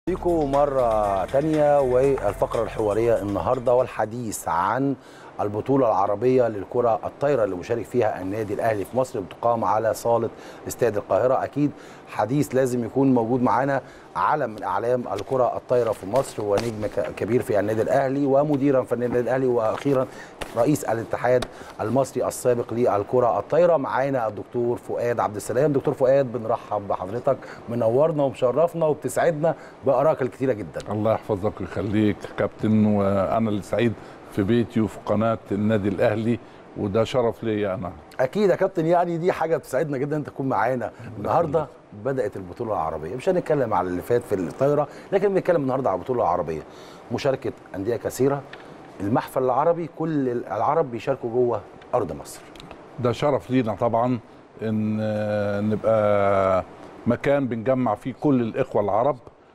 بيكم مرة تانية والفقرة الحوارية النهاردة والحديث عن البطولة العربية للكرة الطايرة اللي مشارك فيها النادي الأهلي في مصر بتقام على صالة استاد القاهرة أكيد حديث لازم يكون موجود معانا علم من أعلام الكرة الطايرة في مصر ونجم ك- كبير في النادي الأهلي ومديرا فنيا للنادي الأهلي وأخيرا رئيس الاتحاد المصري السابق للكرة الطايرة معانا الدكتور فؤاد عبد السلام دكتور فؤاد بنرحب بحضرتك منورنا ومشرفنا وبتسعدنا بآرائك الكتيرة جدا الله يحفظك ويخليك كابتن وانا اللي سعيد في بيتي وفي قناه النادي الاهلي وده شرف ليا انا اكيد يا كابتن يعني دي حاجه بتسعدنا جدا انت تكون معانا النهارده بدات البطوله العربيه مش هنتكلم على اللي فات في الطايره لكن بنتكلم النهارده على البطوله العربيه مشاركه انديه كثيره المحفل العربي كل العرب بيشاركوا جوه ارض مصر ده شرف لينا طبعا ان آه، نبقى مكان بنجمع فيه كل الاخوه العرب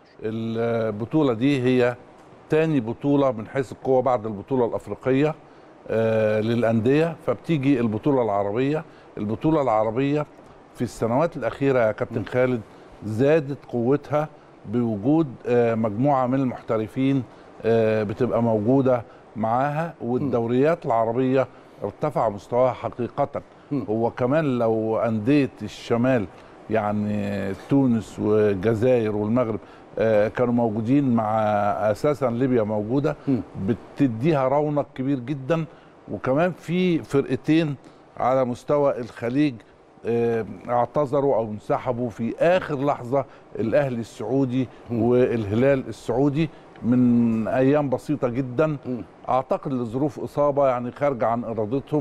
البطوله دي هي تاني بطوله من حيث القوه بعد البطوله الافريقيه آه، للانديه فبتيجي البطوله العربيه البطوله العربيه في السنوات الاخيره يا كابتن خالد زادت قوتها بوجود آه، مجموعه من المحترفين آه، بتبقى موجوده معاها والدوريات العربيه ارتفع مستواها حقيقه هو كمان لو انديه الشمال يعني تونس والجزائر والمغرب آه، كانوا موجودين مع اساسا ليبيا موجوده بتديها رونق كبير جدا وكمان في فرقتين على مستوى الخليج آه، اعتذروا او انسحبوا في اخر لحظه الاهلي السعودي والهلال السعودي من ايام بسيطه جدا اعتقد لظروف اصابه يعني خارجه عن ارادتهم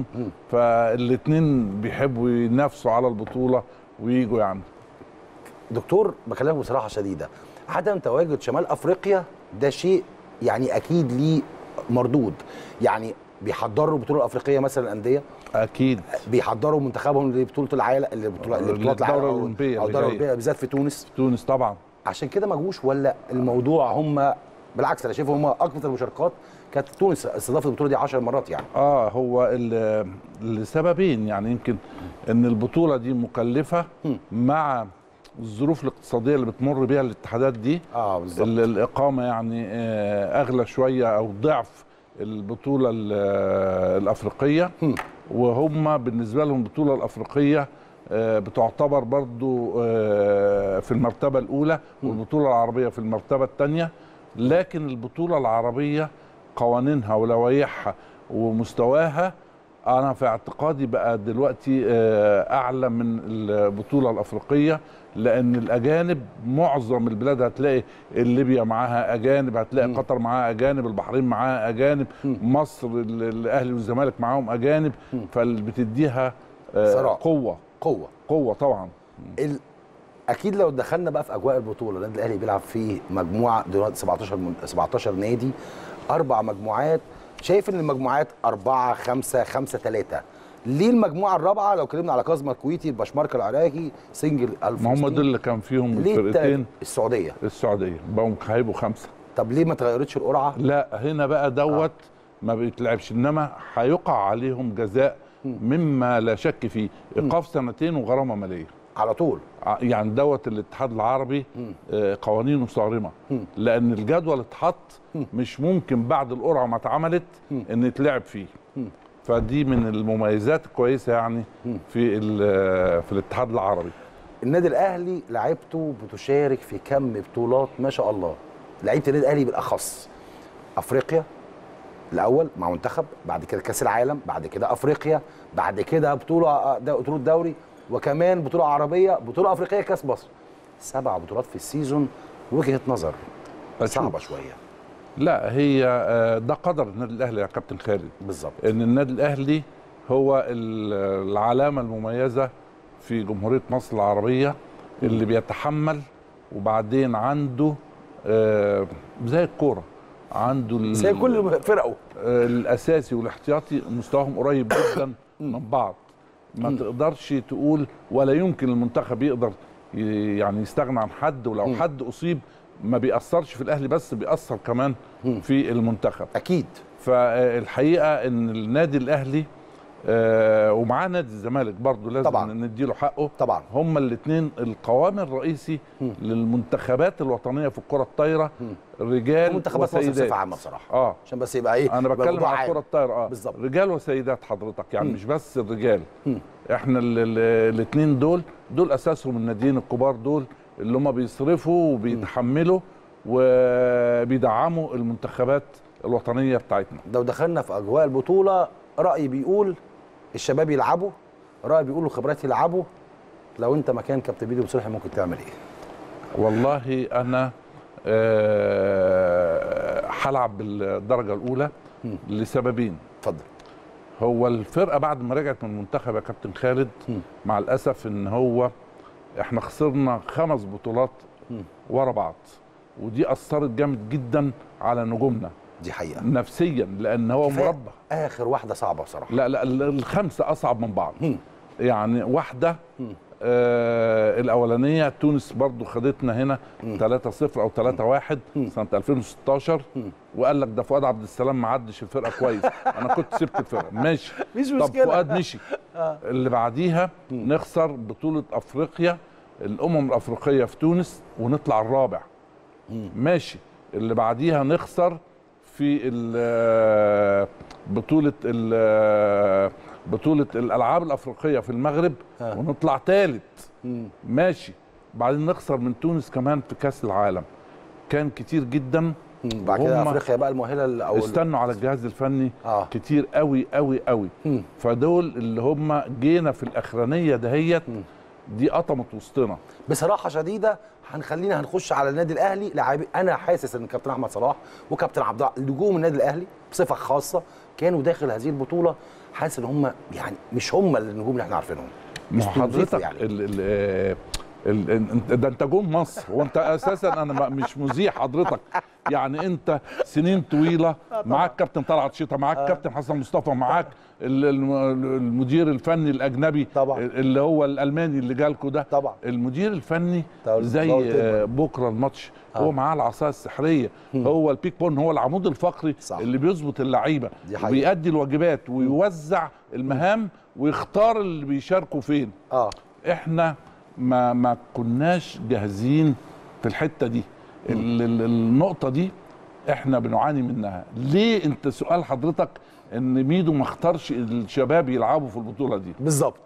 فالاثنين بيحبوا ينافسوا على البطوله ويجوا يعني دكتور بكلمك بصراحه شديده عدم تواجد شمال افريقيا ده شيء يعني اكيد ليه مردود يعني بيحضروا البطوله الافريقيه مثلا الانديه اكيد بيحضروا منتخبهم لبطوله العالم لبطوله لبطولات للدورة العالم أو- الأولمبية او اللي الدوره جاية. الاولمبيه بالذات في تونس تونس طبعا عشان كده ما جوش ولا الموضوع هم بالعكس انا شايف هم اكثر المشاركات كانت تونس استضافت البطوله دي 10 مرات يعني اه هو ال- لسببين يعني يمكن ان البطوله دي مكلفه مع الظروف الاقتصاديه اللي بتمر بيها الاتحادات دي اه بالظبط ال- الاقامه يعني آه، اغلى شويه او ضعف البطوله ال- آه، الافريقيه وهم بالنسبه لهم البطوله الافريقيه آه، بتعتبر برضو آه، في المرتبه الاولى والبطوله العربيه في المرتبه الثانيه لكن البطوله العربيه قوانينها ولوائحها ومستواها انا في اعتقادي بقى دلوقتي آه، اعلى من البطوله الافريقيه لان الاجانب معظم البلاد هتلاقي ليبيا معاها اجانب هتلاقي قطر معاها اجانب البحرين معاها اجانب مصر ال- الاهلي والزمالك معاهم اجانب فبتديها آه، صراع. قوه قوه قوه طبعا ال... اكيد لو دخلنا بقى في اجواء البطوله النادي الاهلي بيلعب في مجموعه دلوقتي 17 من... 17 نادي اربع مجموعات شايف ان المجموعات أربعة خمسة خمسة ثلاثة ليه المجموعة الرابعة لو اتكلمنا على كاظم الكويتي البشمرك العراقي سنجل ما هم الفلسطيني دول اللي كان فيهم ليه التلاتة؟ الفرقتين السعودية السعوديه بقوا هيبقوا خمسه طب ليه ما اتغيرتش القرعة لا هنا بقى دوت ما بيتلعبش انما هيقع عليهم جزاء مما لا شك فيه ايقاف سنتين وغرامه ماليه على طول ع- يعني دوت الاتحاد العربي آه، قوانينه صارمه لان الجدول اتحط مش ممكن بعد القرعه ما اتعملت ان يتلعب فيه فدي من المميزات الكويسه يعني في ال- في الاتحاد العربي النادي الاهلي لعيبته بتشارك في كم بطولات ما شاء الله لعيبه النادي الاهلي بالاخص افريقيا الاول مع منتخب بعد كده كاس العالم بعد كده افريقيا بعد كده بطوله د- بطوله دوري وكمان بطوله عربيه بطوله افريقيه كاس مصر سبع بطولات في السيزون وجهه نظر صعبه شويه لا هي آه، ده قدر النادي الاهلي يا كابتن خالد بالظبط ان النادي الاهلي هو ال- العلامه المميزه في جمهوريه مصر العربيه اللي بيتحمل وبعدين عنده آه، زي الكوره عنده ال- زي كل فرقه آه، الاساسي والاحتياطي مستواهم قريب جدا من بعض ما تقدرش تقول ولا يمكن المنتخب يقدر ي- يعني يستغنى عن حد ولو حد اصيب ما بيأثرش في الاهلي بس بيأثر كمان في المنتخب اكيد فالحقيقه ان النادي الاهلي آه ومعاه نادي الزمالك برضه لازم طبعاً. نديله حقه طبعا هما الاثنين القوام الرئيسي مم. للمنتخبات الوطنيه في الكره الطايره رجال منتخبات مصر وسيدات بصفه عامه بصراحه اه عشان بس يبقى ايه انا يبقى بتكلم الموضوع على عام. الكره الطايره اه بالظبط. رجال وسيدات حضرتك يعني مم. مش بس الرجال مم. احنا الاثنين دول دول اساسهم الناديين الكبار دول اللي هم بيصرفوا وبيتحملوا وبيدعموا المنتخبات الوطنيه بتاعتنا لو دخلنا في اجواء البطوله رايي بيقول الشباب يلعبوا رايي بيقول الخبرات يلعبوا لو انت مكان كابتن بيدو بصلحي ممكن تعمل ايه والله انا آه، هلعب بالدرجه الاولى مم. لسببين اتفضل هو الفرقه بعد ما رجعت من المنتخب يا كابتن خالد مم. مع الاسف ان هو احنا خسرنا خمس بطولات مم. ورا بعض ودي اثرت جامد جدا على نجومنا دي حقيقه نفسيا لان هو كفاية مربع اخر واحده صعبه بصراحه لا لا ال- الخمسه اصعب من بعض مم. يعني واحده مم. آه الاولانيه تونس برضو خدتنا هنا مم. 3-0 او 3-1 مم. سنه 2016 مم. وقال لك ده فؤاد عبد السلام ما عدش الفرقه كويس انا كنت سبت الفرقه ماشي مش طب مشكله فؤاد مشي اللي بعديها مم. نخسر بطوله افريقيا الامم الافريقيه في تونس ونطلع الرابع مم. ماشي اللي بعديها نخسر في ال- بطوله ال- بطوله الالعاب الافريقيه في المغرب ها. ونطلع ثالث مم. ماشي بعدين نخسر من تونس كمان في كاس العالم كان كتير جدا مم. بعد كده وهم افريقيا بقى المؤهله ال- او ال- استنوا على الجهاز الفني اه كتير قوي قوي قوي مم. فدول اللي هم جينا في الاخرانيه دهيت مم. دي قطمت وسطنا بصراحه شديده هنخلينا هنخش على النادي الاهلي لاعبي انا حاسس ان كابتن احمد صلاح وكابتن عبد الله نجوم النادي الاهلي بصفه خاصه كانوا داخل هذه البطوله حاسس ان هم يعني مش هم النجوم اللي احنا عارفينهم ما هو استنزفوا حضرتك يعني. ال ال ال ال ده انت جون مصر وانت اساسا انا ما- مش مذيع حضرتك يعني انت سنين طويله معاك كابتن طلعت شيطه معاك كابتن حسن مصطفى معاك ال- الم- المدير الفني الاجنبي طبعا. اللي هو الالماني اللي جالكوا ده طبعا المدير الفني طب- زي طب- آه، بكره الماتش آه. هو معاه العصايه السحريه هو البيك بون هو العمود الفقري صح. اللي بيظبط اللعيبه دي حقيقة. وبيأدي الواجبات ويوزع المهام ويختار اللي بيشاركوا فين اه احنا ما ما كناش جاهزين في الحته دي ال- ال- النقطه دي احنا بنعاني منها ليه انت سؤال حضرتك ان ميدو ما اختارش الشباب يلعبوا في البطوله دي بالظبط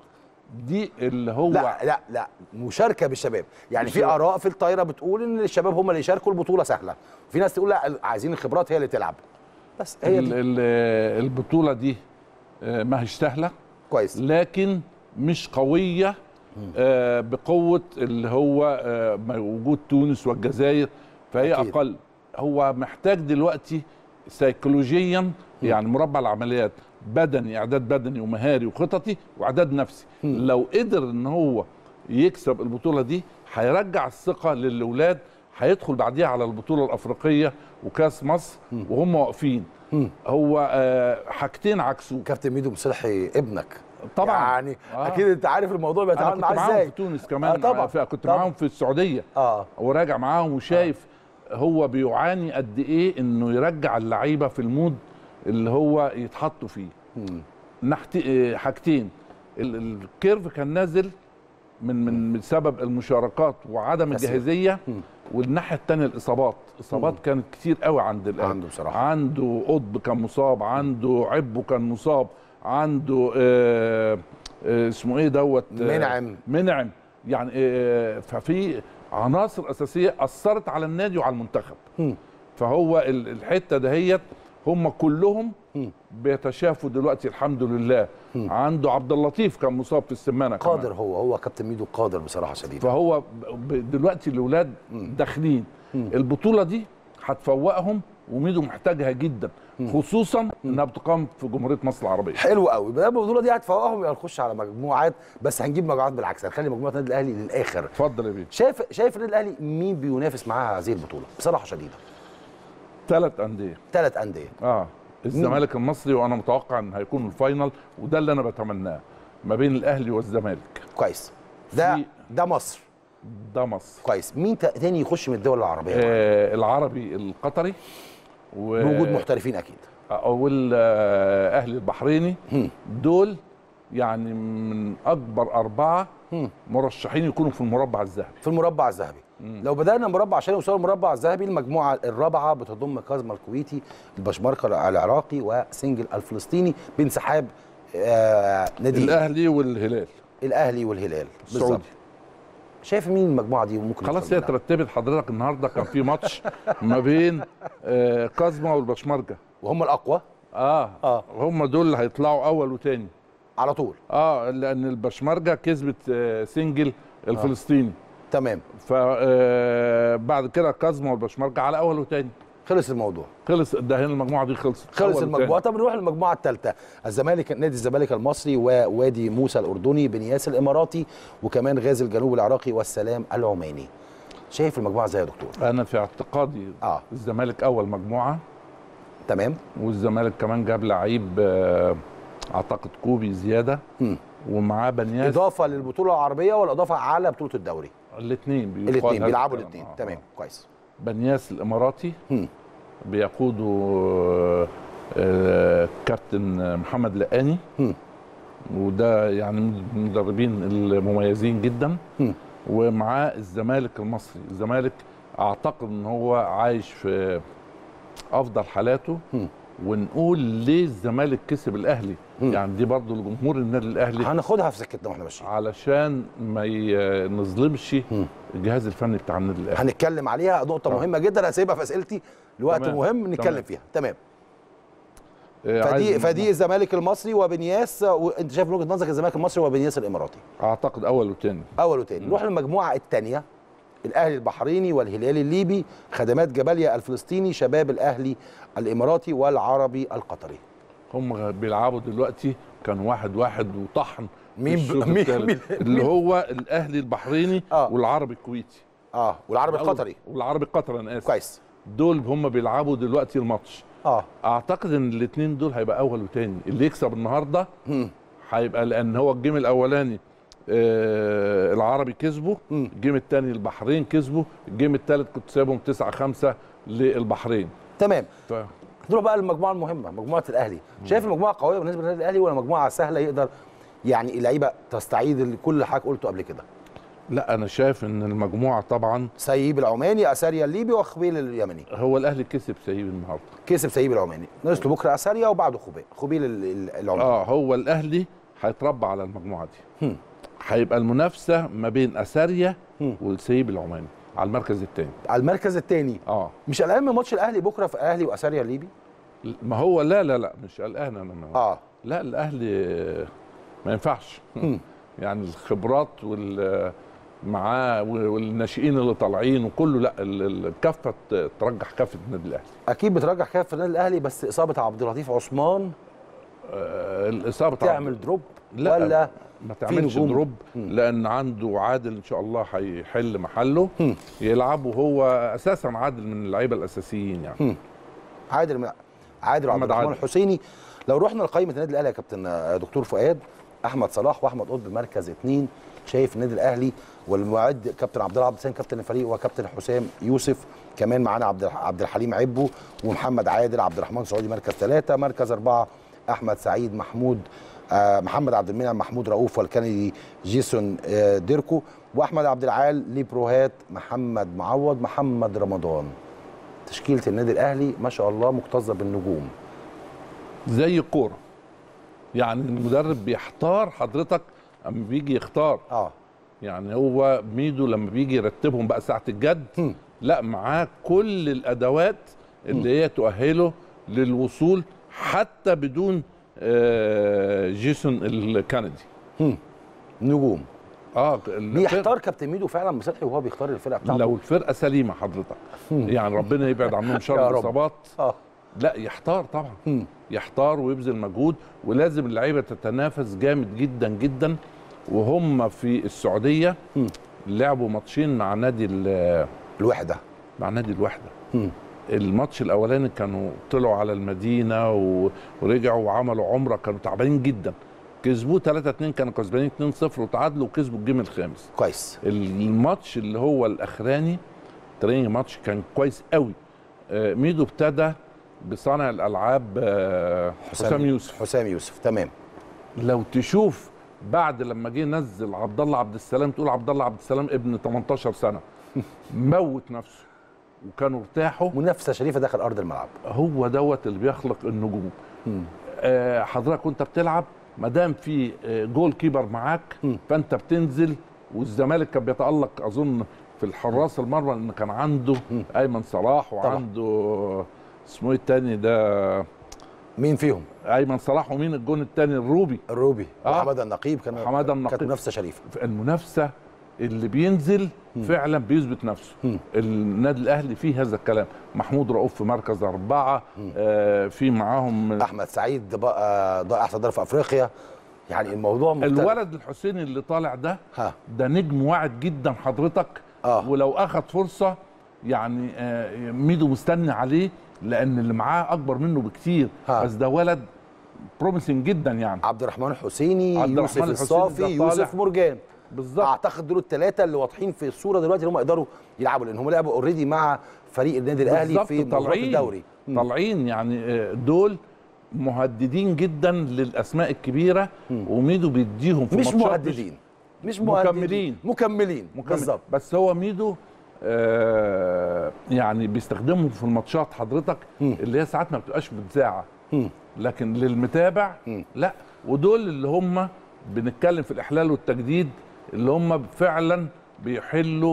دي اللي هو لا لا لا مشاركه بالشباب يعني في مش- اراء في الطايره بتقول ان الشباب هم اللي يشاركوا البطوله سهله في ناس تقول لا عايزين الخبرات هي اللي تلعب بس هي ال- دي ال- البطوله دي آه، ما هيش سهله كويس لكن مش قويه آه، بقوه اللي هو آه، وجود تونس والجزائر فهي أكيد. اقل هو محتاج دلوقتي سيكولوجيا يعني مربع العمليات بدني اعداد بدني ومهاري وخططي واعداد نفسي لو قدر ان هو يكسب البطوله دي هيرجع الثقه للاولاد هيدخل بعديها على البطوله الافريقيه وكاس مصر وهم واقفين مم. هو آه، حاجتين عكسوه كابتن ميدو مصلحي ابنك طبعا يعني آه. آه. اكيد انت عارف الموضوع انا بيتعامل كنت معاه معاهم ازاي في تونس كمان آه طبعا في- كنت طبعا. معاهم في السعوديه اه وراجع معاهم وشايف هو بيعاني قد ايه انه يرجع اللعيبه في المود اللي هو يتحطوا فيه مم. نحت... آه، حاجتين ال- الكيرف كان نازل من من من سبب المشاركات وعدم كثير. الجاهزيه مم. والناحيه الثانيه الاصابات اصابات كانت كتير قوي عند الاهلي عنده بصراحة. عنده قطب كان مصاب عنده عبو كان مصاب عنده آه آه اسمه ايه دوت آه، منعم. منعم يعني آه ففي عناصر اساسيه اثرت على النادي وعلى المنتخب مم. فهو ال- الحته دهيت هم كلهم مم. بيتشافوا دلوقتي الحمد لله عنده عبد اللطيف كان مصاب في السمانه كمان. قادر هو هو كابتن ميدو قادر بصراحه شديده فهو ب- ب- دلوقتي الاولاد داخلين البطوله دي هتفوقهم وميدو محتاجها جدا خصوصا انها بتقام في جمهوريه مصر العربيه حلو قوي بدل البطوله دي هتفوقهم يبقى نخش على مجموعات بس هنجيب مجموعات بالعكس هنخلي مجموعه النادي الاهلي للاخر اتفضل يا بيه شايف شايف النادي الاهلي مين بينافس معاه هذه البطوله بصراحه شديده ثلاث انديه ثلاث انديه اه الزمالك المصري وانا متوقع ان هيكون الفاينل وده اللي انا بتمناه ما بين الاهلي والزمالك كويس ده في- ده مصر ده مصر كويس مين تا- تاني يخش من الدول العربيه آه العربي القطري و... بوجود محترفين اكيد والاهلي البحريني هم. دول يعني من اكبر اربعه مم. مرشحين يكونوا في المربع الذهبي في المربع الذهبي لو بدانا مربع عشان يوصلوا المربع الذهبي المجموعه الرابعه بتضم كازما الكويتي البشمركه العراقي وسنجل الفلسطيني بانسحاب آه نادي الاهلي والهلال الاهلي والهلال بالظبط السعودي شايف مين المجموعه دي ممكن خلاص يدخل هي منها؟ ترتبت حضرتك النهارده كان في ماتش ما بين آه، كازما والبشمركه وهم الاقوى اه آه. هم دول اللي هيطلعوا اول وتاني على طول اه لان البشمركه كسبت آه، سنجل الفلسطيني تمام فبعد كده كازما والبشمركه على اول وتاني خلص الموضوع خلص ده هنا المجموعه دي خلصت خلص أول المجموعه وتاني. طب نروح للمجموعه الثالثه الزمالك نادي الزمالك المصري ووادي موسى الاردني بنياس الاماراتي وكمان غازي الجنوب العراقي والسلام العماني شايف المجموعه ازاي يا دكتور انا في اعتقادي اه الزمالك اول مجموعه تمام والزمالك كمان جاب لعيب آه، اعتقد كوبي زياده مم. ومعاه بنياس اضافه للبطوله العربيه ولا اضافه على بطوله الدوري الاثنين الاثنين بيلعبوا الاثنين تمام كويس بنياس الاماراتي مم. بيقوده آه، آه، كابتن محمد لقاني مم. وده يعني من المدربين المميزين جدا مم. ومعاه الزمالك المصري الزمالك اعتقد ان هو عايش في افضل حالاته مم. ونقول ليه الزمالك كسب الاهلي مم. يعني دي برضو الجمهور النادي الاهلي هناخدها في سكتنا واحنا ماشيين علشان ما ي- نظلمش مم. الجهاز الفني بتاع النادي الاهلي هنتكلم عليها نقطه طبعا. مهمه جدا هسيبها في اسئلتي لوقت تمام. مهم نتكلم تمام. فيها تمام آه، فدي عايز- فدي الزمالك المصري وبنياس وانت شايف من وجهه نظرك الزمالك المصري وبنياس الاماراتي اعتقد اول وتاني اول وتاني نروح للمجموعه الثانيه الاهلي البحريني والهلال الليبي خدمات جباليا الفلسطيني شباب الاهلي الاماراتي والعربي القطري هم بيلعبوا دلوقتي كان واحد واحد وطحن في مين ب- الشوط مين- التالت. مين- اللي هو الاهلي البحريني آه. والعربي الكويتي اه والعربي القطري والعربي القطري انا اسف كويس دول هم بيلعبوا دلوقتي الماتش اه اعتقد ان الاثنين دول هيبقى اول وتاني اللي يكسب النهارده مم. هيبقى لان هو الجيم الاولاني آه العربي كسبه مم. الجيم الثاني البحرين كسبه الجيم الثالث كنت سايبهم 9 5 للبحرين تمام ف... نروح بقى للمجموعه المهمه مجموعه الاهلي شايف المجموعه قويه بالنسبه للنادي الاهلي ولا مجموعه سهله يقدر يعني اللعيبه تستعيد كل اللي حضرتك قلته قبل كده لا انا شايف ان المجموعه طبعا سيب العماني اساريا الليبي وخبيل اليمني هو الاهلي كسب سيب النهارده كسب سيب العماني نزلوا بكره اساريا وبعده خبيل خبيل ال- ال- العماني اه هو الاهلي هيتربى على المجموعه دي هم. هيبقى المنافسه ما بين اساريا هم. والسيب العماني على المركز الثاني على المركز الثاني اه مش قلقان من ماتش الاهلي بكره في اهلي واساريا الليبي ما هو لا لا لا مش قلقان انا ما اه لا الاهلي ما ينفعش هم. يعني الخبرات وال معاه والناشئين اللي طالعين وكله لا ال- ال- الكفه ت- ترجح كفه النادي الاهلي اكيد بترجح كده في النادي الاهلي بس اصابه عبد اللطيف عثمان آه، الاصابه طبعاً تعمل دروب لا ولا ما تعملش نجوم؟ دروب مم. لان عنده عادل ان شاء الله هيحل محله مم. يلعب وهو اساسا عادل من اللعيبه الاساسيين يعني مم. عادل من عادل وعبد محمد الرحمن عادل. الحسيني لو رحنا لقائمه النادي الاهلي يا كابتن آه، دكتور فؤاد احمد صلاح واحمد قطب مركز اثنين شايف النادي الاهلي والمعد كابتن عبد الله عبد السلام كابتن الفريق وكابتن حسام يوسف كمان معانا عبد الح- عبد الحليم عبو ومحمد عادل عبد الرحمن سعودي مركز ثلاثه مركز اربعه احمد سعيد محمود آه، محمد عبد المنعم محمود رؤوف والكندي جيسون آه، ديركو واحمد عبد العال ليبروهات محمد معوض محمد رمضان تشكيله النادي الاهلي ما شاء الله مكتظه بالنجوم زي الكوره يعني المدرب بيحتار حضرتك اما بيجي يختار اه يعني هو ميدو لما بيجي يرتبهم بقى ساعه الجد هم. لا معاه كل الادوات اللي هي تؤهله للوصول حتى بدون آه، جيسون الكندي نجوم اه الفرق- بيحتار كابتن ميدو فعلا مصلحي وهو بيختار الفرقه بتاعته لو الفرقه سليمه حضرتك يعني ربنا يبعد عنهم يا شر رب. الاصابات اه لا يحتار طبعا مم. يحتار ويبذل مجهود ولازم اللعيبه تتنافس جامد جدا جدا وهم في السعوديه مم. لعبوا ماتشين مع نادي ال- الوحده مع نادي الوحده مم. الماتش الاولاني كانوا طلعوا على المدينه و... ورجعوا وعملوا عمره كانوا تعبانين جدا كسبوه 3 2 كانوا كسبانين 2 0 وتعادلوا وكسبوا الجيم الخامس كويس الماتش اللي هو الاخراني تريننج ماتش كان كويس قوي آه، ميدو ابتدى بصانع الالعاب آه، حسام يوسف حسام يوسف تمام لو تشوف بعد لما جه نزل عبد الله عبد السلام تقول عبد الله عبد السلام ابن 18 سنه موت نفسه وكانوا ارتاحوا منافسه شريفه داخل ارض الملعب هو دوت اللي بيخلق النجوم آه حضرتك وانت بتلعب ما دام في آه، جول كيبر معاك فانت بتنزل والزمالك كان بيتالق اظن في الحراس المرمى لان كان عنده ايمن صلاح وعنده آه، اسمه ايه التاني ده مين فيهم ايمن صلاح ومين الجون التاني الروبي الروبي آه. وحماده النقيب كان حمادة النقيب. كانت منافسه شريفه المنافسه اللي بينزل فعلا بيثبت نفسه النادي الاهلي فيه هذا الكلام محمود رؤوف في مركز اربعه آه في معاهم احمد سعيد بقى ضاع احسن ضرب في افريقيا يعني الموضوع مختلف الولد الحسيني اللي طالع ده ها ده نجم واعد جدا حضرتك آه. ولو اخذ فرصه يعني آه ميدو مستني عليه لان اللي معاه اكبر منه بكتير ها. بس ده ولد بروميسنج جدا يعني عبد الرحمن حسيني عبد يوسف الرحمن الحسيني الصافي ده طالع. يوسف مرجان بالظبط اعتقد دول الثلاثه اللي واضحين في الصوره دلوقتي اللي هم يقدروا يلعبوا لان هم لعبوا اوريدي مع فريق النادي الاهلي بالظبط، في مباراه طالعين الدوري مم. طالعين يعني آه، دول مهددين جدا للاسماء الكبيره وميدو بيديهم في مش ماتشات مهددين مش مهددين مكملين. مكملين مكمل. بالظبط بس هو ميدو آه يعني بيستخدمهم في الماتشات حضرتك اللي هي ساعات ما بتبقاش متذاعه مم. لكن للمتابع مم. لا ودول اللي هم بنتكلم في الاحلال والتجديد اللي هم فعلا بيحلوا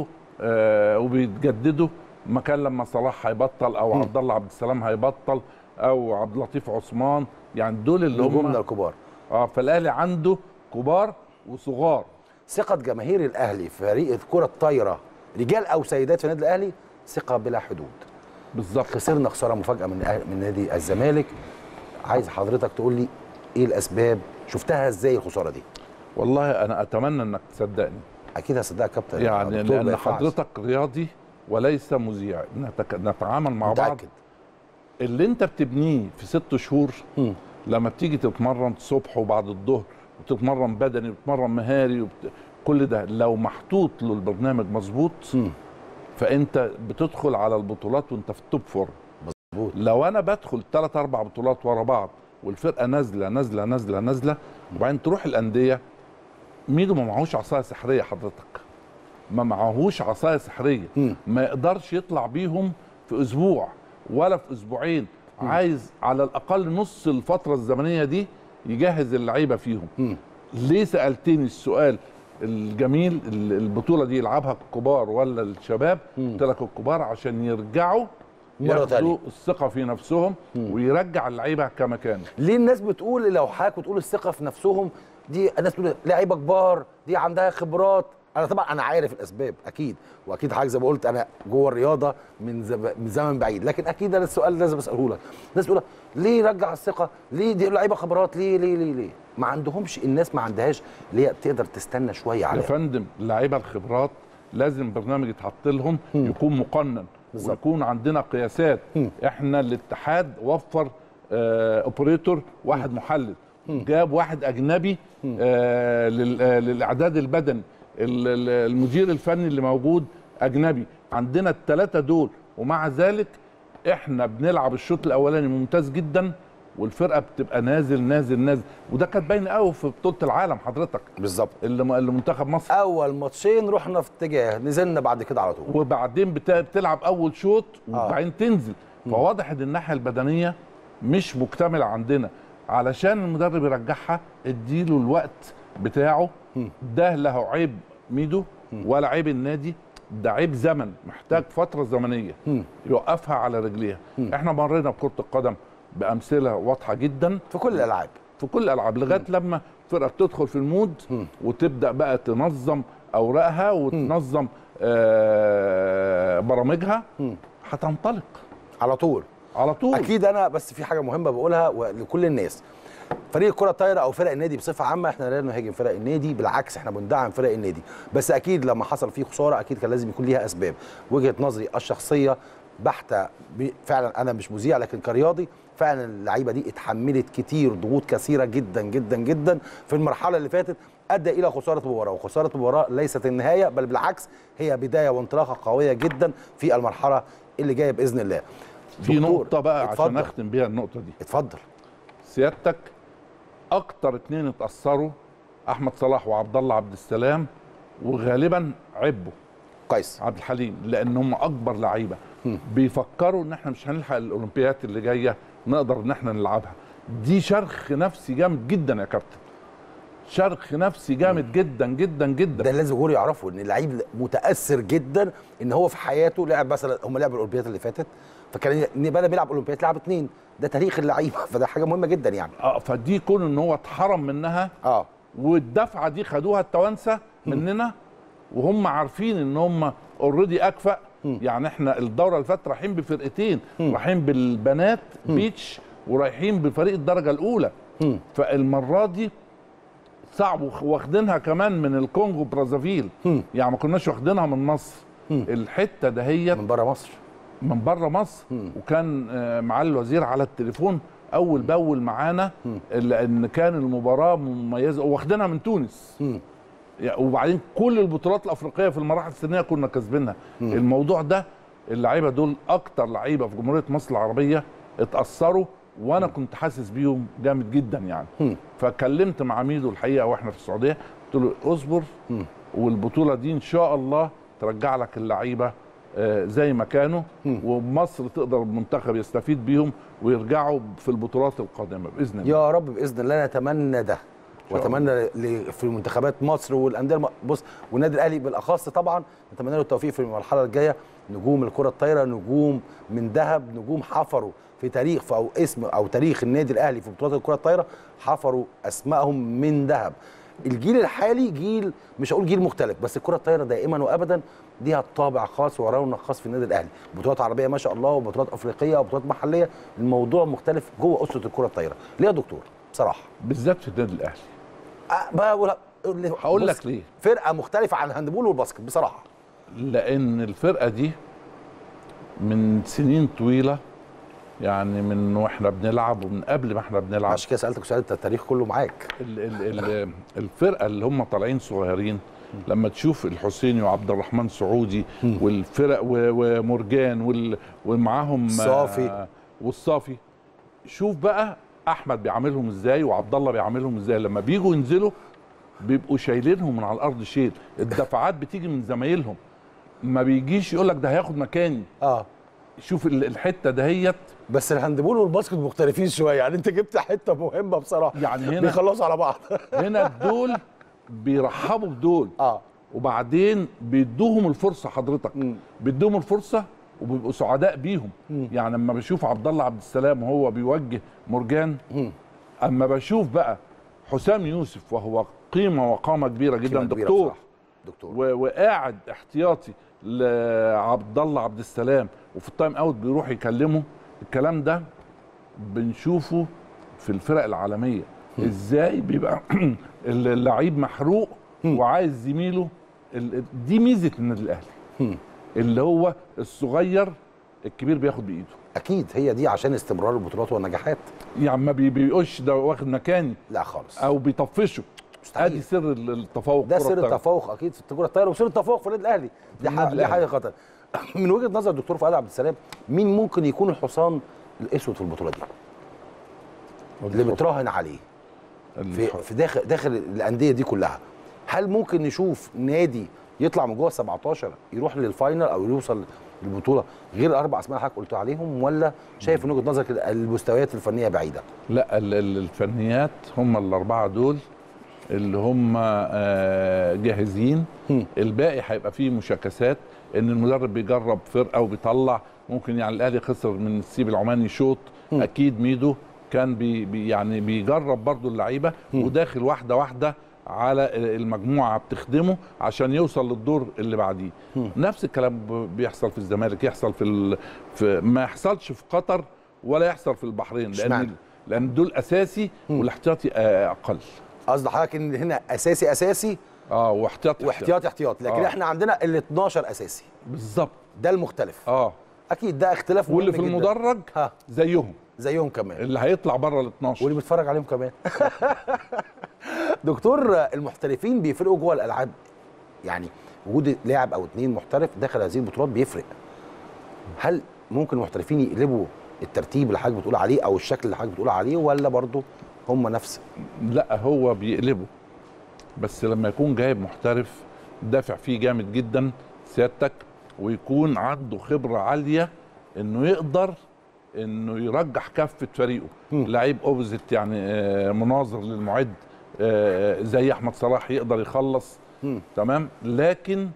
آه وبيتجددوا مكان لما صلاح هيبطل او عبد الله عبد السلام هيبطل او عبد اللطيف عثمان يعني دول اللي نجومنا هم الكبار اه فالاهلي عنده كبار وصغار ثقه جماهير الاهلي في فريق الكره الطايره رجال او سيدات في النادي الاهلي ثقه بلا حدود بالظبط خسرنا خساره مفاجاه من أهل- من نادي الزمالك عايز حضرتك تقول لي ايه الاسباب شفتها ازاي الخساره دي والله انا اتمنى انك تصدقني اكيد هصدقك يا كابتن يعني دكتور ما لان ينفعش. حضرتك رياضي وليس مذيع نتك... نتعامل مع بعض متاكد اللي انت بتبنيه في ست شهور مم. لما بتيجي تتمرن الصبح وبعد الظهر وتتمرن بدني وتتمرن مهاري وبت... كل ده لو محطوط له البرنامج مظبوط مم. فانت بتدخل على البطولات وانت في التوب فورم مظبوط لو انا بدخل ثلاث اربع بطولات ورا بعض والفرقه نازله نازله نازله نازله وبعدين تروح الانديه ميدو ما معهوش عصايه سحريه حضرتك ما معهوش عصايه سحريه مم. ما يقدرش يطلع بيهم في اسبوع ولا في اسبوعين عايز على الاقل نص الفتره الزمنيه دي يجهز اللعيبه فيهم مم. ليه سالتني السؤال الجميل ال- البطوله دي يلعبها الكبار ولا الشباب قلت لك الكبار عشان يرجعوا مرة ياخدوا تانية. الثقه في نفسهم ويرجع اللعيبه كما كان ليه الناس بتقول لو حضرتك بتقول الثقه في نفسهم دي الناس بتقول لعيبه كبار دي عندها خبرات انا طبعا انا عارف الاسباب اكيد واكيد حضرتك زي ما قلت انا جوه الرياضه من زب... من زمن بعيد لكن اكيد انا السؤال اللي لازم اساله لك الناس بتقول ليه رجع الثقه ليه دي لعيبه خبرات ليه ليه ليه ليه ما عندهمش الناس ما عندهاش اللي هي تقدر تستنى شويه يا عليها فندم اللعيبه الخبرات لازم برنامج يتحط لهم يكون مقنن بالظبط. ويكون عندنا قياسات مم. احنا الاتحاد وفر آه اوبريتور واحد محلل جاب واحد اجنبي آه لل- آه، للاعداد البدني ال- ال- المدير الفني اللي موجود اجنبي عندنا الثلاثه دول ومع ذلك احنا بنلعب الشوط الاولاني ممتاز جدا والفرقه بتبقى نازل نازل نازل وده كانت باينه قوي في بطوله العالم حضرتك بالظبط اللي اللي منتخب مصر اول ماتشين رحنا في اتجاه نزلنا بعد كده على طول وبعدين بت- بتلعب اول شوط آه. وبعدين تنزل فواضح ان الناحيه البدنيه مش مكتمله عندنا علشان المدرب يرجعها اديله الوقت بتاعه ده له عيب ميدو ولا عيب النادي ده عيب زمن محتاج فتره زمنيه يوقفها على رجليها احنا مرينا بكره القدم بامثله واضحه جدا في كل الالعاب في كل الالعاب لغايه لما الفرقه بتدخل في المود وتبدا بقى تنظم اوراقها وتنظم آه، برامجها هتنطلق على طول على طول اكيد انا بس في حاجه مهمه بقولها و- لكل الناس فريق الكره الطايره او فرق النادي بصفه عامه احنا لا نهاجم فرق النادي بالعكس احنا بندعم فرق النادي بس اكيد لما حصل فيه خساره اكيد كان لازم يكون ليها اسباب وجهه نظري الشخصيه بحته ب- فعلا انا مش مذيع لكن كرياضي فعلا اللعيبه دي اتحملت كتير ضغوط كثيره جدا جدا جدا في المرحله اللي فاتت ادى الى خساره المباراه وخساره المباراه ليست النهايه بل بالعكس هي بدايه وانطلاقه قويه جدا في المرحله اللي جايه باذن الله في دكتور، نقطه بقى عشان اتفضل. اختم بيها النقطه دي اتفضل سيادتك اكتر اتنين اتاثروا احمد صلاح وعبد الله عبد السلام وغالبا عبوا كويس عبد الحليم لان هم اكبر لعيبه بيفكروا ان احنا مش هنلحق الاولمبيات اللي جايه نقدر ان احنا نلعبها دي شرخ نفسي جامد جدا يا كابتن شرخ نفسي جامد جدا جدا جدا ده لازم الجمهور يعرفوا ان اللعيب متاثر جدا ان هو في حياته لعب مثلا هم لعبوا الاولمبياد اللي فاتت فكان إن بدل ما يلعب اولمبياد لعب اثنين ده تاريخ اللعيبه فده حاجه مهمه جدا يعني اه فدي كون ان هو اتحرم منها اه والدفعه دي خدوها التوانسه مننا وهم عارفين ان هم اوريدي اكفأ يعني احنا الدوره اللي فاتت رايحين بفرقتين رايحين بالبنات بيتش ورايحين بفريق الدرجه الاولى فالمره دي صعب وخ- واخدينها كمان من الكونغو برازافيل يعني ما كناش واخدينها من مصر الحته دهيت من بره مصر من بره مصر وكان آه، معالي الوزير على التليفون اول باول معانا لان كان المباراه مميزه واخدينها من تونس يعني وبعدين كل البطولات الافريقيه في المراحل السنيه كنا كاسبينها الموضوع ده اللعيبه دول اكتر لعيبه في جمهوريه مصر العربيه اتاثروا وانا كنت حاسس بيهم جامد جدا يعني فكلمت مع ميدو الحقيقه واحنا في السعوديه قلت له اصبر والبطوله دي ان شاء الله ترجع لك اللعيبه آه، زي ما كانوا ومصر تقدر المنتخب يستفيد بيهم ويرجعوا في البطولات القادمه باذن الله يا رب باذن الله نتمنى ده واتمنى ل- في منتخبات مصر والانديه الم- بص والنادي الاهلي بالاخص طبعا نتمنى له التوفيق في المرحله الجايه نجوم الكره الطايره نجوم من ذهب نجوم حفروا في تاريخ في او اسم او تاريخ النادي الاهلي في بطولات الكره الطايره حفروا اسمائهم من ذهب الجيل الحالي جيل مش هقول جيل مختلف بس الكره الطايره دائما وابدا ليها طابع خاص ورونق خاص في النادي الاهلي بطولات عربيه ما شاء الله وبطولات افريقيه وبطولات محليه الموضوع مختلف جوه اسره الكره الطايره ليه يا دكتور بصراحه بالذات في النادي الاهلي أه بقى ولا- اللي- هقول بص، لك ليه. فرقه مختلفه عن الهاندبول والباسكت بصراحه لان الفرقه دي من سنين طويله يعني من واحنا بنلعب ومن قبل ما احنا بنلعب عشان كده سالتك سؤال انت التاريخ كله معاك ال ال ال الفرقه اللي هم طالعين صغيرين لما تشوف الحسيني وعبد الرحمن سعودي والفرق و- ومرجان وال- ومعاهم صافي. آه، والصافي شوف بقى احمد بيعاملهم ازاي وعبد الله بيعاملهم ازاي لما بيجوا ينزلوا بيبقوا شايلينهم من على الارض شيل الدفعات بتيجي من زمايلهم ما بيجيش يقول لك ده هياخد مكاني اه شوف ال- الحته دهيت بس الهاندبول والباسكت مختلفين شويه يعني انت جبت حته مهمه بصراحه يعني هنا- بيخلصوا على بعض هنا دول بيرحبوا بدول اه وبعدين بيدوهم الفرصه حضرتك مم. بيدوهم الفرصه وبيبقوا سعداء بيهم يعني لما بشوف عبد الله عبد السلام وهو بيوجه مرجان مم. اما بشوف بقى حسام يوسف وهو قيمه وقامه كبيره جدا قيمة كبيرة دكتور بصراحة. دكتور و- وقاعد احتياطي لعبد الله عبد السلام وفي التايم اوت بيروح يكلمه الكلام ده بنشوفه في الفرق العالميه ازاي بيبقى اللعيب محروق وعايز زميله ال- دي ميزه النادي الاهلي اللي هو الصغير الكبير بياخد بايده اكيد هي دي عشان استمرار البطولات والنجاحات يعني ما بي- بيقولش ده واخد مكاني لا خالص او بيطفشه مستحيل. ادي سر ال- التفوق ده كرة سر الطايرة. التفوق اكيد في الكره الطايره وسر التفوق في النادي الاهلي دي النادي حاجه دي الأهلي. حاجه خطر من وجهه نظر الدكتور فؤاد عبد السلام مين ممكن يكون الحصان الاسود في البطوله دي اللي بتراهن عليه في الح- في داخل داخل الانديه دي كلها هل ممكن نشوف نادي يطلع من جوه ال 17 يروح للفاينل او يوصل للبطوله غير الاربع اسماء اللي حضرتك قلت عليهم ولا شايف من وجهه نظرك المستويات الفنيه بعيده؟ لا ال- ال- الفنيات هم الاربعه دول اللي هم آه، جاهزين هم. الباقي هيبقى فيه مشاكسات ان المدرب بيجرب فرقه وبيطلع ممكن يعني الاهلي خسر من السيب العماني شوط اكيد ميدو كان بي بي يعني بيجرب برضو اللعيبه وداخل واحده واحده على المجموعه بتخدمه عشان يوصل للدور اللي بعديه نفس الكلام ب- بيحصل في الزمالك يحصل في, ال... في ما يحصلش في قطر ولا يحصل في البحرين اشمعنى؟ لان لان دول اساسي والاحتياطي آه، اقل قصد حضرتك ان هنا اساسي اساسي اه واحتياطي واحتياطي احتياطي لكن آه. احنا عندنا ال 12 اساسي بالظبط ده المختلف اه اكيد ده اختلاف واللي مهم في جداً. المدرج ها زيهم زيهم كمان اللي هيطلع بره ال 12 واللي بيتفرج عليهم كمان دكتور المحترفين بيفرقوا جوه الالعاب يعني وجود لاعب او اتنين محترف داخل هذه البطولات بيفرق هل ممكن المحترفين يقلبوا الترتيب اللي حضرتك بتقول عليه او الشكل اللي حضرتك بتقول عليه ولا برضه هم نفس لا هو بيقلبه بس لما يكون جايب محترف دافع فيه جامد جدا سيادتك ويكون عنده خبره عاليه انه يقدر انه يرجح كفه فريقه لعيب اوبزيت يعني آه، مناظر للمعد آه، زي احمد صلاح يقدر يخلص مم. تمام لكن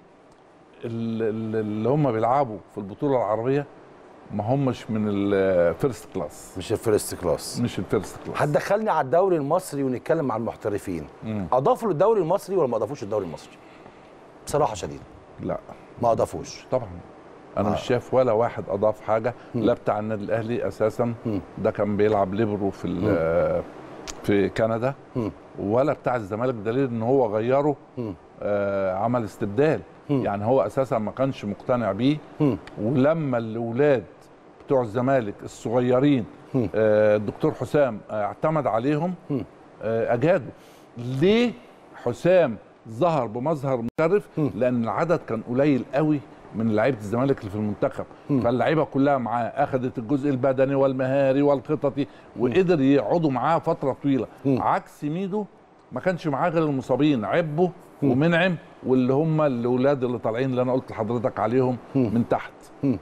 ال- ال- اللي هم بيلعبوا في البطوله العربيه ما همش من الفيرست كلاس مش الفيرست كلاس مش الفيرست كلاس هتدخلني على الدوري المصري ونتكلم عن المحترفين مم. اضافوا للدوري المصري ولا ما اضافوش للدوري المصري بصراحه شديده لا ما اضافوش طبعا انا آه. مش شايف ولا واحد اضاف حاجه لا بتاع النادي الاهلي اساسا مم. ده كان بيلعب ليبرو في ال- في كندا مم. ولا بتاع الزمالك دليل ان هو غيره مم. آه عمل استبدال مم. يعني هو اساسا ما كانش مقتنع بيه مم. ولما الاولاد بتوع الزمالك الصغيرين مم. آه الدكتور حسام آه اعتمد عليهم مم. آه اجادوا ليه حسام ظهر بمظهر مشرف مم. لان العدد كان قليل قوي من لعيبه الزمالك اللي في المنتخب فاللعيبه كلها معاه اخذت الجزء البدني والمهاري والخططي وقدر يقعدوا معاه فتره طويله مم. عكس ميدو ما كانش معاه غير المصابين عبه ومنعم واللي هم الاولاد اللي طالعين اللي انا قلت لحضرتك عليهم من تحت مم.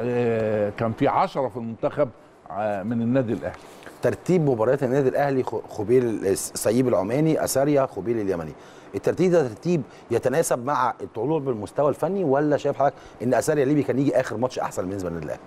فكان في عشرة في المنتخب آه، من النادي الاهلي ترتيب مباريات النادي الاهلي خ- خبيل سيب العماني اساريا خبيل اليمني الترتيب ده ترتيب يتناسب مع الطلوع بالمستوى الفني ولا شايف حضرتك ان اساريا الليبي كان يجي اخر ماتش احسن بالنسبه للنادي الاهلي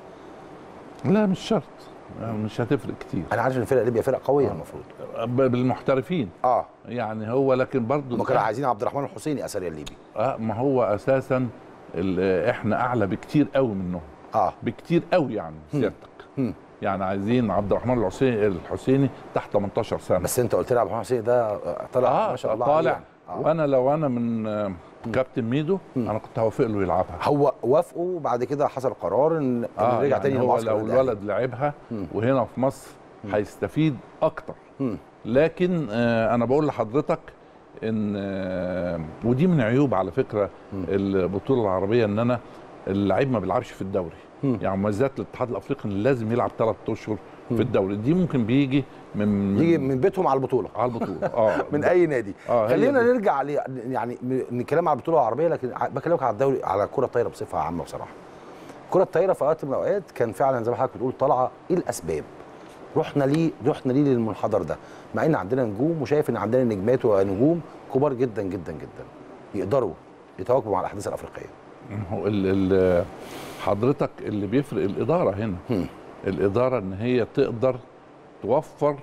لا مش شرط آه، مش هتفرق كتير انا عارف ان الفرقه الليبيه فرقه قويه المفروض ب- بالمحترفين اه يعني هو لكن برضه هم كانوا عايزين عبد الرحمن الحسيني اساريا الليبي آه ما هو اساسا ال- احنا اعلى بكتير قوي منهم اه بكتير قوي يعني سيادتك مم. يعني عايزين عبد الرحمن الحسيني الحسيني تحت 18 سنه بس انت قلت لي عبد الرحمن الحسيني ده طلع اه ما شاء الله طالع عليه. آه. وانا لو انا من آه، كابتن ميدو انا كنت هوافق له يلعبها هو وافقوا وبعد كده حصل قرار ان إن اه رجع يعني تاني هو للمعسكر لو الأهلي. الولد لعبها وهنا في مصر هيستفيد اكتر مم. لكن آه انا بقول لحضرتك ان آه ودي من عيوب على فكره البطوله العربيه ان انا اللعيب ما بيلعبش في الدوري مم. يعني مميزات الاتحاد الافريقي ان لازم يلعب ثلاث اشهر في الدوري دي ممكن بيجي من من يجي من بيتهم على البطوله على البطوله اه من اي نادي آه، هي خلينا دي. نرجع ل... يعني م- نتكلم على البطوله العربيه لكن ع- بكلمك على الدوري على الكره الطايره بصفه عامه بصراحه الكره الطايره في وقت من الاوقات كان فعلا زي ما حضرتك بتقول طالعه ايه الاسباب رحنا ليه رحنا ليه للمنحدر ده مع ان عندنا نجوم وشايف ان عندنا نجمات ونجوم كبار جدا جدا جدا يقدروا يتواكبوا مع الاحداث الافريقيه هو ال ال حضرتك اللي بيفرق الاداره هنا هم. الاداره ان هي تقدر توفر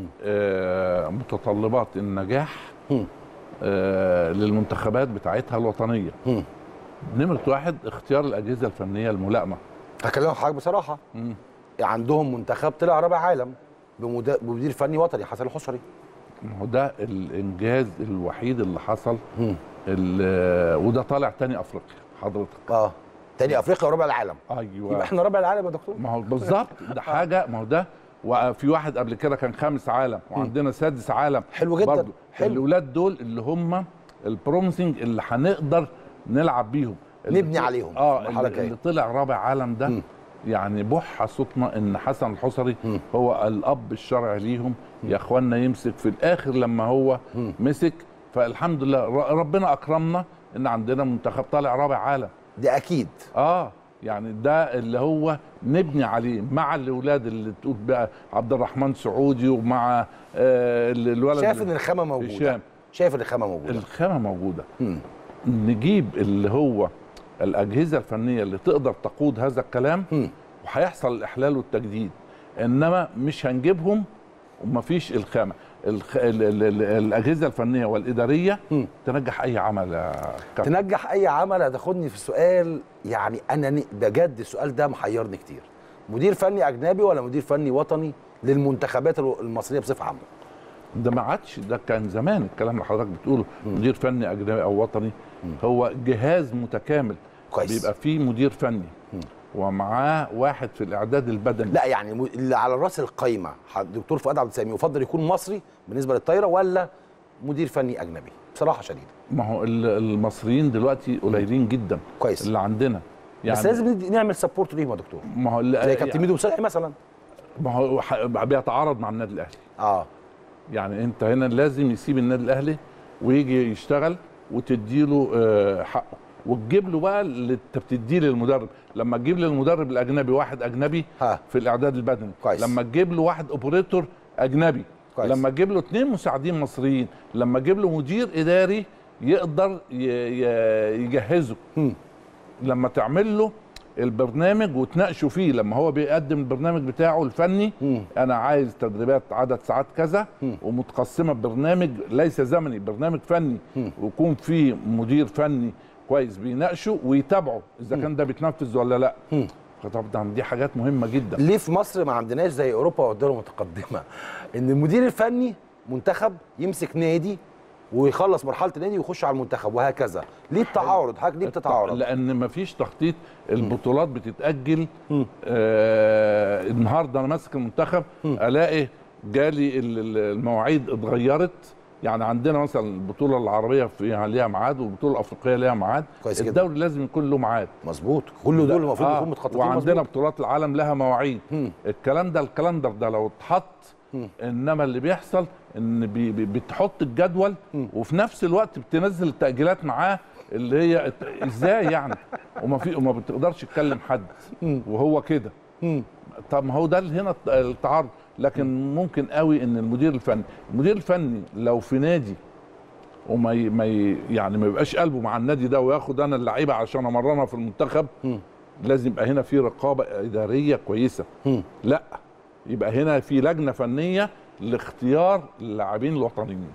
آه متطلبات النجاح هم. آه للمنتخبات بتاعتها الوطنيه هم. نمره واحد اختيار الاجهزه الفنيه الملائمه هكلمك حضرتك بصراحه مم. عندهم منتخب طلع رابع عالم بمدا- بمدير فني وطني حسن الحصري ما هو ده الانجاز الوحيد اللي حصل هم. ال- وده طالع تاني افريقيا حضرتك اه تاني افريقيا ورابع العالم ايوه يبقى احنا رابع العالم يا دكتور ما هو بالظبط ده حاجه ما هو ده وفي واحد قبل كده كان خامس عالم وعندنا سادس عالم حلو جدا، برضو. حلو. الاولاد دول اللي هم البروميسنج اللي هنقدر نلعب بيهم اللي نبني عليهم اه المرحلة اللي, الجاية. اللي طلع رابع عالم ده مم. يعني بح صوتنا ان حسن الحصري مم. هو الاب الشرعي ليهم يا اخوانا يمسك في الاخر لما هو مم. مسك فالحمد لله ر- ربنا اكرمنا ان عندنا منتخب طالع رابع عالم دي اكيد اه يعني ده اللي هو نبني عليه مع الاولاد اللي تقول بقى عبد الرحمن سعودي ومع آه ال- الولد شايف ان الخامه موجوده هشام. شايف ان الخامه موجوده الخامه موجوده مم. نجيب اللي هو الاجهزه الفنيه اللي تقدر تقود هذا الكلام مم. وهيحصل الاحلال والتجديد انما مش هنجيبهم ومفيش الخامه الخ... ال... ال... ال... الاجهزه الفنيه والاداريه مم. تنجح اي عمل يا كابتن تنجح اي عمل هتاخدني في سؤال يعني انا ن- بجد السؤال ده محيرني كتير مدير فني اجنبي ولا مدير فني وطني للمنتخبات الو- المصريه بصفه عامه ده ما عادش ده كان زمان الكلام اللي حضرتك بتقوله مدير فني اجنبي او وطني هو جهاز متكامل كويس. بيبقى فيه مدير فني ومعاه واحد في الاعداد البدني لا يعني م- اللي على راس القايمه ح- دكتور فؤاد عبد السامي يفضل يكون مصري بالنسبه للطايره ولا مدير فني اجنبي بصراحه شديده ما هو ال- المصريين دلوقتي قليلين جدا كويس. اللي عندنا يعني بس لازم ندي- نعمل سبورت ليهم يا دكتور ما هو زي كابتن ميدو مسلحي مثلا ما هو ح- بيتعارض مع النادي الاهلي اه يعني انت هنا لازم يسيب النادي الاهلي ويجي يشتغل وتديله آه، حقه وتجيب له بقى اللي انت بتديه للمدرب لما تجيب للمدرب الاجنبي واحد اجنبي ها. في الاعداد البدني كويس. لما تجيب له واحد اوبريتور اجنبي كويس. لما تجيب له اثنين مساعدين مصريين لما تجيب له مدير اداري يقدر ي- ي- يجهزه مم. لما تعمل له البرنامج وتناقشوا فيه لما هو بيقدم البرنامج بتاعه الفني مم. انا عايز تدريبات عدد ساعات كذا مم. ومتقسمه ببرنامج ليس زمني برنامج فني مم. ويكون فيه مدير فني كويس بيناقشه ويتابعه اذا كان ده بيتنفذ ولا لا مم. فطبعا دي حاجات مهمه جدا ليه في مصر ما عندناش زي اوروبا والدول المتقدمه ان المدير الفني منتخب يمسك نادي ويخلص مرحله النادي ويخش على المنتخب وهكذا ليه التعارض حضرتك ليه بتتعارض لان مفيش تخطيط البطولات بتتاجل مم. آه النهارده انا ماسك المنتخب الاقي جالي ال- ال- المواعيد اتغيرت يعني عندنا مثلا البطوله العربيه فيها ليها ميعاد والبطوله الافريقيه ليها ميعاد كويس جدا. الدوري لازم يكون له ميعاد مظبوط كل دول المفروض آه، يكونوا متخططين وعندنا مظبوط. بطولات العالم لها مواعيد مم. الكلام ده الكالندر ده لو اتحط مم. انما اللي بيحصل ان بي بي بتحط الجدول وفي نفس الوقت بتنزل التاجيلات معاه اللي هي ات- ازاي يعني وما في وما بتقدرش تكلم حد مم. وهو كده مم. طب ما هو ده اللي هنا الت- التعارض لكن ممكن قوي ان المدير الفني المدير الفني لو في نادي وما ي... ما ي... يعني ما يبقاش قلبه مع النادي ده وياخد انا اللعيبه عشان امرنها في المنتخب مم. لازم يبقى هنا في رقابه اداريه كويسه مم. لا يبقى هنا في لجنه فنيه لاختيار اللاعبين الوطنيين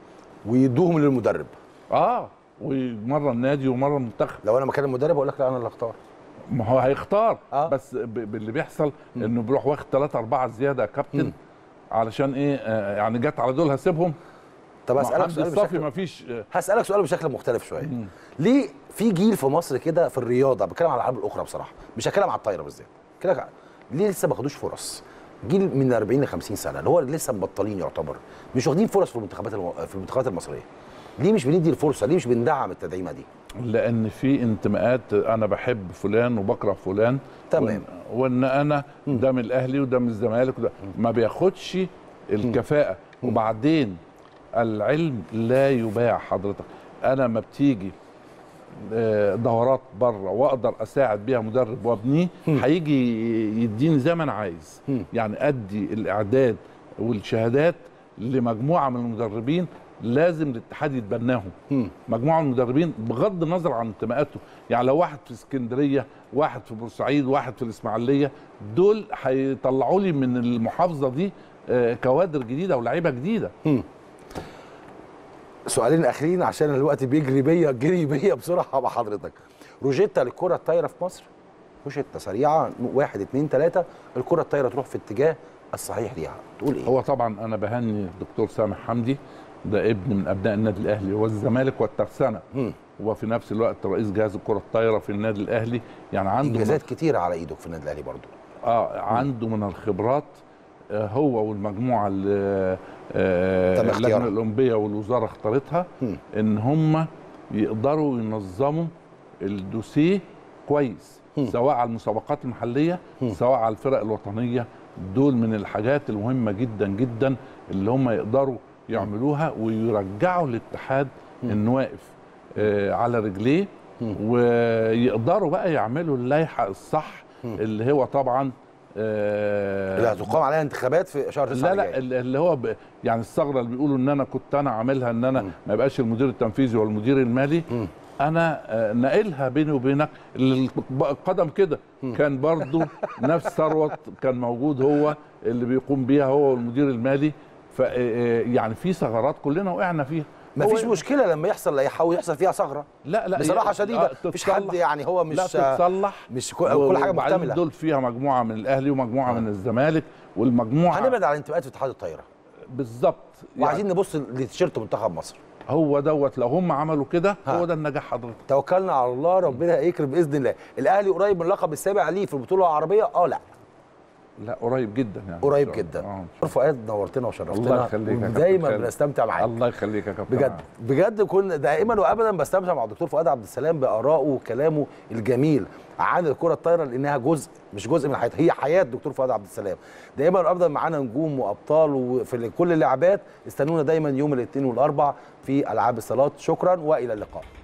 ويدوهم للمدرب اه ومره النادي ومره المنتخب لو انا مكان المدرب اقول لك لا انا اللي اختار ما هو هيختار آه. آه. بس ب- باللي بيحصل انه بيروح واخد ثلاثة أربعة زيادة يا كابتن مم. علشان ايه آه يعني جت على دول هسيبهم طب مع اسالك حمدي سؤال الصافي بشكل ما فيش آه هسالك سؤال بشكل مختلف شويه ليه في جيل في مصر كده في الرياضه بتكلم على الالعاب الاخرى بصراحه مش هتكلم على الطايره بالذات كده ليه لسه ما خدوش فرص جيل من 40 ل 50 سنه اللي هو لسه مبطلين يعتبر مش واخدين فرص في المنتخبات الم... في المنتخبات المصريه ليه مش بندي الفرصه ليه مش بندعم التدعيمه دي لأن في انتماءات أنا بحب فلان وبكره فلان تمام. وإن- وإن أنا ده من الأهلي وده من الزمالك وده ما بياخدش الكفاءة وبعدين العلم لا يباع حضرتك أنا ما بتيجي آه، دورات بره واقدر اساعد بيها مدرب وابنيه هيجي يديني زي ما انا عايز مم. يعني ادي الاعداد والشهادات لمجموعه من المدربين لازم الاتحاد يتبناهم مم. مجموعه من المدربين بغض النظر عن انتماءاته يعني لو واحد في اسكندريه واحد في بورسعيد واحد في الاسماعيليه دول هيطلعوا لي من المحافظه دي آه، كوادر جديده ولاعيبه جديده سؤالين اخرين عشان الوقت بيجري بيا جري بيا بسرعه مع حضرتك روجيتا للكره الطايره في مصر روجيتا سريعه واحد اتنين تلاته الكره الطايره تروح في اتجاه الصحيح ليها تقول ايه؟ هو طبعا انا بهني الدكتور سامح حمدي ده ابن من ابناء النادي الاهلي والزمالك والترسانه مم. وفي نفس الوقت رئيس جهاز الكره الطايره في النادي الاهلي يعني عنده انجازات كتيره على ايده في النادي الاهلي برضه اه عنده من الخبرات آه، هو والمجموعه اللي آه، تم اختيارها. اللجنه الاولمبيه والوزاره اختارتها مم. ان هم يقدروا ينظموا الدوسيه كويس مم. سواء على المسابقات المحليه مم. سواء على الفرق الوطنيه دول من الحاجات المهمه جدا جدا اللي هم يقدروا يعملوها ويرجعوا الاتحاد انه واقف آه، على رجليه مم. ويقدروا بقى يعملوا اللائحه الصح اللي هو طبعا آه، اللي هتقام عليها انتخابات في شهر 9 لا لا ال- اللي هو ب... يعني الثغره اللي بيقولوا ان انا كنت انا عاملها ان انا مم. ما يبقاش المدير التنفيذي والمدير المالي مم. انا آه، ناقلها بيني وبينك اللي القدم كده كان برضو نفس ثروت كان موجود هو اللي بيقوم بيها هو والمدير المالي ف آه، يعني في ثغرات كلنا وقعنا فيها مفيش هو- مشكله لما يحصل لائحه ويحصل فيها ثغره لا لا بصراحه هي- شديده آه، مفيش حد تتصلح. يعني هو مش لا تتصلح مش كل, كل حاجه وبعدين مكتمله دول فيها مجموعه من الاهلي ومجموعه من الزمالك والمجموعه هنبعد عن انتماءات في اتحاد الطايره بالظبط وعايزين نبص لتيشيرت منتخب مصر هو دوت لو هم عملوا كده ها. هو ده النجاح حضرتك توكلنا على الله ربنا يكرم باذن الله الاهلي قريب من اللقب السابع ليه في البطوله العربيه اه لا لا قريب جدا يعني قريب إن شاء الله. جدا آه. دكتور فؤاد نورتنا وشرفتنا الله يخليك يا كابتن دايما خالد. بنستمتع معاك الله يخليك يا كابتن بجد بجد كل دائما وابدا بستمتع مع الدكتور فؤاد عبد السلام بارائه وكلامه الجميل عن الكره الطايره لانها جزء مش جزء من حياته هي حياه الدكتور فؤاد عبد السلام دائما وابدا معانا نجوم وابطال وفي كل اللعبات استنونا دايما يوم الاثنين والاربع في العاب الصالات شكرا والى اللقاء